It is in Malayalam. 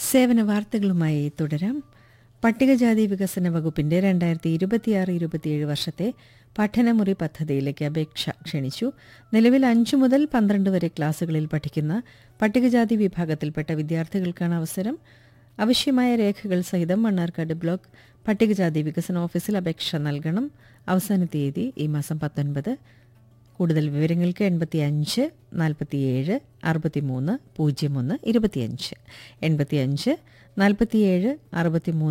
സേവന വാർത്തകളുമായി തുടരാം പട്ടികജാതി വികസന വകുപ്പിന്റെ രണ്ടായിരത്തി ഇരുപത്തിയാറ് ഇരുപത്തിയേഴ് വർഷത്തെ പഠനമുറി പദ്ധതിയിലേക്ക് അപേക്ഷ ക്ഷണിച്ചു നിലവിൽ അഞ്ചു മുതൽ പന്ത്രണ്ട് വരെ ക്ലാസുകളിൽ പഠിക്കുന്ന പട്ടികജാതി വിഭാഗത്തിൽപ്പെട്ട വിദ്യാർത്ഥികൾക്കാണ് അവസരം ആവശ്യമായ രേഖകൾ സഹിതം മണ്ണാർക്കാട് ബ്ലോക്ക് പട്ടികജാതി വികസന ഓഫീസിൽ അപേക്ഷ നൽകണം അവസാന തീയതി ഈ മാസം പത്തൊൻപത് കൂടുതൽ വിവരങ്ങൾക്ക് എൺപത്തി അഞ്ച് നാൽപ്പത്തിയേഴ് അറുപത്തിമൂന്ന് പൂജ്യം ഒന്ന് ഇരുപത്തിയഞ്ച് എൺപത്തിയഞ്ച് നാൽപ്പത്തിയേഴ് അറുപത്തിമൂന്ന്